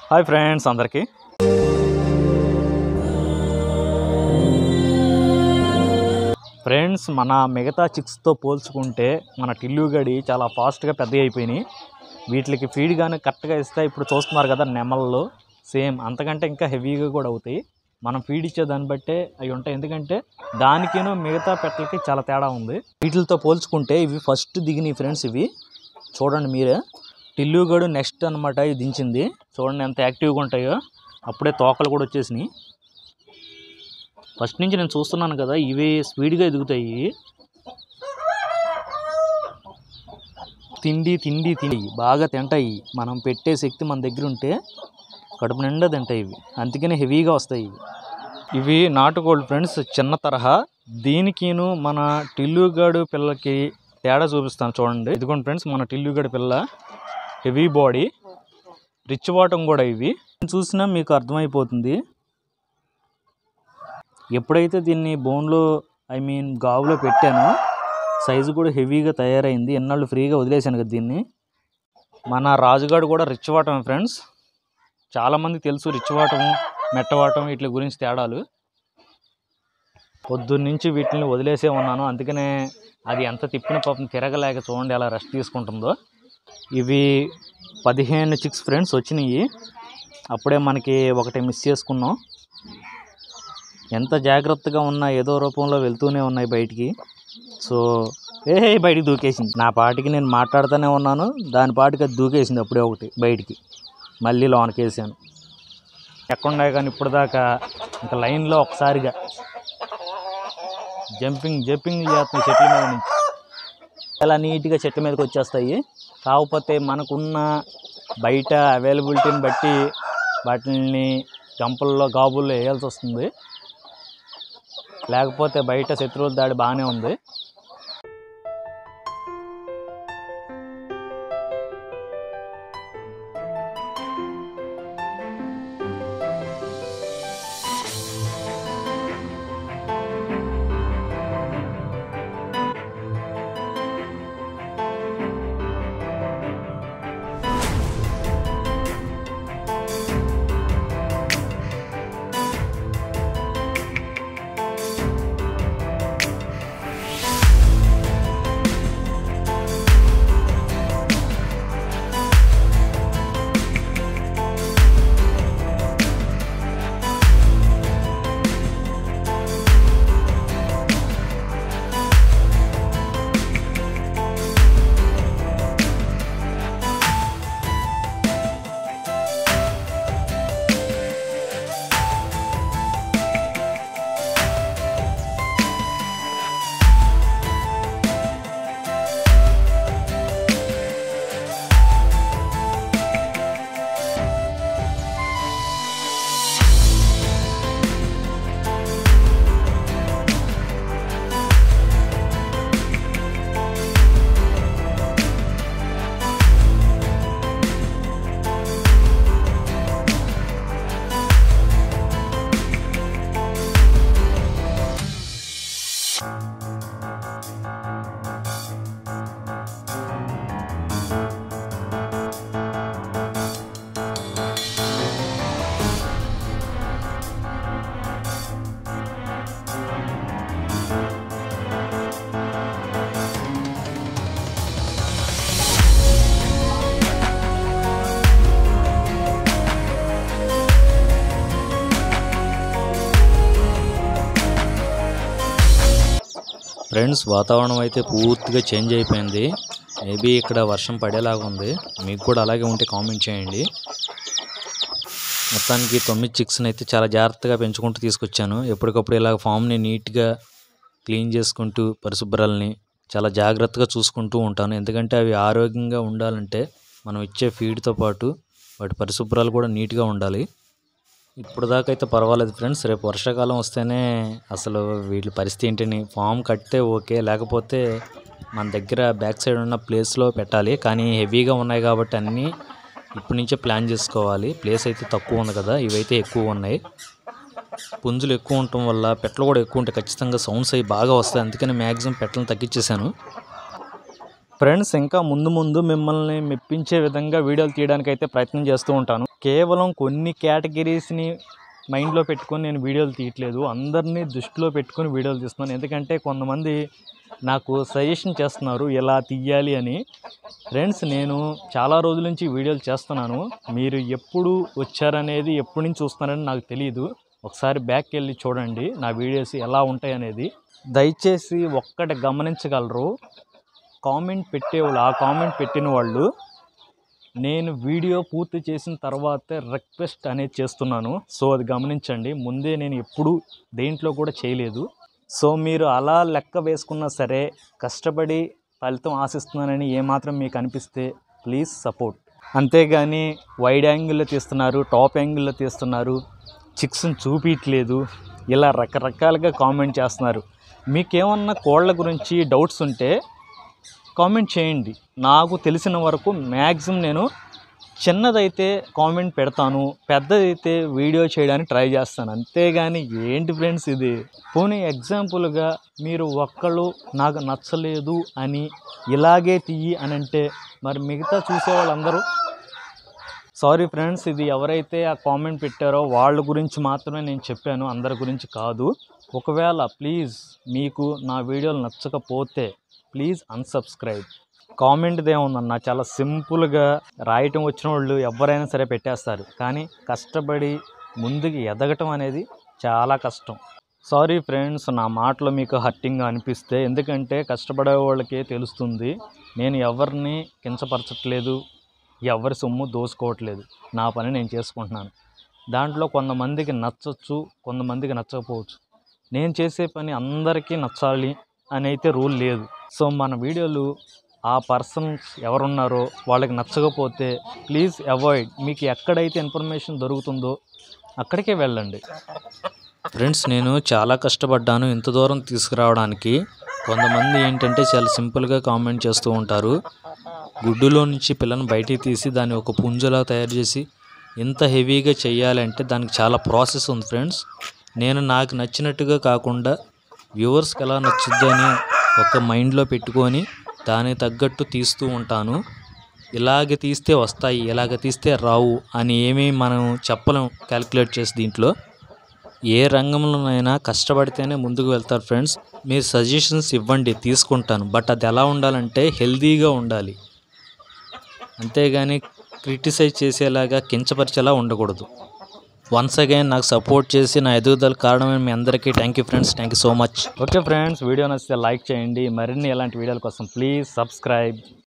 hi friends అందరికీ friends మన మిగతా చిక్స్తో పోల్చుకుంటే మన టిల్లుగడి చాలా ఫాస్ట్గా పెద్దగా అయిపోయినాయి వీటికి ఫీడ్ కానీ కరెక్ట్గా ఇస్తే ఇప్పుడు చూస్తున్నారు కదా నెమళ్ళు సేమ్ అంతకంటే ఇంకా హెవీగా కూడా అవుతాయి మనం ఫీడ్ ఇచ్చే దాన్ని బట్టే అవి ఉంటాయి ఎందుకంటే దానికిను మిగతా పెట్టలకి చాలా తేడా ఉంది వీటితో పోల్చుకుంటే ఇవి ఫస్ట్ దిగినాయి ఫ్రెండ్స్ ఇవి చూడండి మీరే టిల్లుగడు నెక్స్ట్ అనమాట ఇది దించింది చూడండి ఎంత యాక్టివ్గా ఉంటాయో అప్పుడే తోకలు కూడా వచ్చేసినాయి ఫస్ట్ నుంచి నేను చూస్తున్నాను కదా ఇవి స్పీడ్గా ఎదుగుతాయి తిండి తిండి తిండి బాగా తింటాయి మనం పెట్టే శక్తి మన దగ్గర ఉంటే కడుపు నిండా తింటాయి ఇవి అందుకనే హెవీగా వస్తాయి ఇవి ఇవి నాటుకోళ్ళు ఫ్రెండ్స్ చిన్న తరహా దీనికిను మన టిల్లుగాడు పిల్లకి తేడా చూపిస్తాను చూడండి ఇదిగోండి ఫ్రెండ్స్ మన టిల్లుగాడు పిల్ల హెవీ బాడీ రిచ్ వాటం కూడా ఇవి చూసినా మీకు అర్థమైపోతుంది ఎప్పుడైతే దీన్ని బోన్లో ఐ మీన్ గావులో పెట్టానో సైజు కూడా హెవీగా తయారైంది ఎన్నాళ్ళు ఫ్రీగా వదిలేశాను కదా దీన్ని మన రాజుగాడు కూడా రిచ్ వాటం ఫ్రెండ్స్ చాలామంది తెలుసు రిచ్ వాటం మెట్టవాటం వీటి గురించి తేడాలు పొద్దున్నుంచి వీటిని వదిలేసే ఉన్నాను అందుకనే అది ఎంత తిప్పిన పాపం తిరగలేక చూడండి ఎలా రెస్ట్ తీసుకుంటుందో ఇవి పదిహేను చిక్స్ ఫ్రెండ్స్ వచ్చినాయి అప్పుడే మనకి ఒకటి మిస్ చేసుకున్నాం ఎంత జాగ్రత్తగా ఉన్నా ఏదో రూపంలో వెళ్తూనే ఉన్నాయి బయటికి సో ఏ బయటికి దూకేసింది నా పాటికి నేను మాట్లాడుతూనే ఉన్నాను దాని పాటికి అది దూకేసింది అప్పుడే ఒకటి బయటికి మళ్ళీ లోనకి వేసాను ఎక్కడున్నాయి కానీ ఇప్పుడు దాకా ఇంకా లైన్లో ఒకసారిగా జంపింగ్ జంపింగ్ చేస్తున్నాయి చెట్ల మీద నుంచి చాలా నీట్గా చెట్ల మీదకి వచ్చేస్తాయి కాకపోతే మనకున్న బయట అవైలబిలిటీని బట్టి వాటిని గంపల్లో గాబుల్లో వేయాల్సి వస్తుంది లేకపోతే బయట శత్రువుల దాడి బాగానే ఉంది ఫ్రెండ్స్ వాతావరణం అయితే పూర్తిగా చేంజ్ అయిపోయింది మేబీ ఇక్కడ వర్షం పడేలాగా ఉంది మీకు కూడా అలాగే ఉంటే కామెంట్ చేయండి మొత్తానికి తొమ్మిది చిక్స్ని అయితే చాలా జాగ్రత్తగా పెంచుకుంటూ తీసుకొచ్చాను ఎప్పటికప్పుడు ఇలా ఫామ్ని నీట్గా క్లీన్ చేసుకుంటూ పరిశుభ్రాలని చాలా జాగ్రత్తగా చూసుకుంటూ ఉంటాను ఎందుకంటే అవి ఆరోగ్యంగా ఉండాలంటే మనం ఇచ్చే ఫీడ్తో పాటు వాటి పరిశుభ్రాలు కూడా నీట్గా ఉండాలి ఇప్పుడు దాకా అయితే పర్వాలేదు ఫ్రెండ్స్ రేపు వర్షాకాలం వస్తేనే అసలు వీటి పరిస్థితి ఏంటని ఫామ్ కడితే ఓకే లేకపోతే మన దగ్గర బ్యాక్ సైడ్ ఉన్న ప్లేస్లో పెట్టాలి కానీ హెవీగా ఉన్నాయి కాబట్టి అన్నీ ఇప్పటి నుంచే ప్లాన్ చేసుకోవాలి ప్లేస్ అయితే తక్కువ ఉంది కదా ఇవైతే ఎక్కువ ఉన్నాయి పుంజులు ఎక్కువ ఉండటం వల్ల పెట్టలు కూడా ఎక్కువ ఉంటాయి ఖచ్చితంగా సౌండ్స్ అవి బాగా వస్తాయి అందుకని మ్యాక్సిమం పెట్టలను తగ్గించేశాను ఫ్రెండ్స్ ఇంకా ముందు ముందు మిమ్మల్ని మెప్పించే విధంగా వీడియోలు తీయడానికి అయితే ప్రయత్నం చేస్తూ ఉంటాను కేవలం కొన్ని కేటగిరీస్ని మైండ్లో పెట్టుకొని నేను వీడియోలు తీయట్లేదు అందరినీ దృష్టిలో పెట్టుకొని వీడియోలు తీస్తున్నాను ఎందుకంటే కొంతమంది నాకు సజెషన్ చేస్తున్నారు ఎలా తీయాలి అని ఫ్రెండ్స్ నేను చాలా రోజుల నుంచి వీడియోలు చేస్తున్నాను మీరు ఎప్పుడు వచ్చారనేది ఎప్పటి నుంచి చూస్తున్నారని నాకు తెలియదు ఒకసారి బ్యాక్ వెళ్ళి చూడండి నా వీడియోస్ ఎలా ఉంటాయి అనేది దయచేసి ఒక్కటి గమనించగలరు కామెంట్ పెట్టేవాళ్ళు ఆ కామెంట్ పెట్టిన వాళ్ళు నేను వీడియో పూర్తి చేసిన తర్వాతే రిక్వెస్ట్ అనేది చేస్తున్నాను సో అది గమనించండి ముందే నేను ఎప్పుడు దేంట్లో కూడా చేయలేదు సో మీరు అలా లెక్క వేసుకున్నా సరే కష్టపడి ఫలితం ఆశిస్తున్నానని ఏమాత్రం మీకు అనిపిస్తే ప్లీజ్ సపోర్ట్ అంతేగాని వైడ్ యాంగిల్లో తీస్తున్నారు టాప్ యాంగిల్లో తీస్తున్నారు చిక్స్ని చూపించట్లేదు ఇలా రకరకాలుగా కామెంట్ చేస్తున్నారు మీకేమన్నా కోళ్ళ గురించి డౌట్స్ ఉంటే కామెంట్ చేయండి నాకు తెలిసిన వరకు మ్యాక్సిమం నేను చిన్నదైతే కామెంట్ పెడతాను పెద్దదైతే వీడియో చేయడానికి ట్రై చేస్తాను అంతేగాని ఏంటి ఫ్రెండ్స్ ఇది పోనీ ఎగ్జాంపుల్గా మీరు ఒక్కళ్ళు నాకు నచ్చలేదు అని ఇలాగే తీయి అని అంటే మరి మిగతా చూసే వాళ్ళందరూ సారీ ఫ్రెండ్స్ ఇది ఎవరైతే ఆ కామెంట్ పెట్టారో వాళ్ళ గురించి మాత్రమే నేను చెప్పాను అందరి గురించి కాదు ఒకవేళ ప్లీజ్ మీకు నా వీడియోలు నచ్చకపోతే ప్లీజ్ అన్సబ్స్క్రైబ్ కామెంట్ది ఏముందన్న చాలా సింపుల్గా రాయటం వచ్చిన వాళ్ళు ఎవరైనా సరే పెట్టేస్తారు కానీ కష్టపడి ముందుకు ఎదగటం అనేది చాలా కష్టం సారీ ఫ్రెండ్స్ నా మాటలు మీకు హర్టింగ్గా అనిపిస్తే ఎందుకంటే కష్టపడే వాళ్ళకే తెలుస్తుంది నేను ఎవరిని కించపరచట్లేదు ఎవరి సొమ్ము దోసుకోవట్లేదు నా పని నేను చేసుకుంటున్నాను దాంట్లో కొంతమందికి నచ్చచ్చు కొంతమందికి నచ్చకపోవచ్చు నేను చేసే పని అందరికీ నచ్చాలి అని అయితే రూల్ లేదు సో మన వీడియోలు ఆ పర్సన్స్ ఎవరున్నారో వాళ్ళకి నచ్చకపోతే ప్లీజ్ అవాయిడ్ మీకు ఎక్కడైతే ఇన్ఫర్మేషన్ దొరుకుతుందో అక్కడికే వెళ్ళండి ఫ్రెండ్స్ నేను చాలా కష్టపడ్డాను ఇంత దూరం తీసుకురావడానికి కొంతమంది ఏంటంటే చాలా సింపుల్గా కామెంట్ చేస్తూ ఉంటారు గుడ్డులో నుంచి పిల్లని బయటికి తీసి దాన్ని ఒక పుంజలా తయారు చేసి ఇంత హెవీగా చేయాలంటే దానికి చాలా ప్రాసెస్ ఉంది ఫ్రెండ్స్ నేను నాకు నచ్చినట్టుగా కాకుండా వ్యూవర్స్కి ఎలా నచ్చుద్ది అని ఒక మైండ్లో పెట్టుకొని దానికి తగ్గట్టు తీస్తూ ఉంటాను ఇలాగ తీస్తే వస్తాయి ఇలాగ తీస్తే రావు అని ఏమీ మనం చెప్పలేం క్యాలిక్యులేట్ చేసి దీంట్లో ఏ రంగంలోనైనా కష్టపడితేనే ముందుకు వెళ్తారు ఫ్రెండ్స్ మీరు సజెషన్స్ ఇవ్వండి తీసుకుంటాను బట్ అది ఎలా ఉండాలంటే హెల్తీగా ఉండాలి అంతేగాని క్రిటిసైజ్ చేసేలాగా కించపరిచేలా ఉండకూడదు వన్స్ అగైన్ నాకు సపోర్ట్ చేసి నా ఎదుగుదల కారణమైన మీ అందరికీ thank you friends thank you so much okay friends video నచ్చితే లైక్ చేయండి మరిన్ని ఇలాంటి వీడియోల కోసం ప్లీజ్ సబ్స్క్రైబ్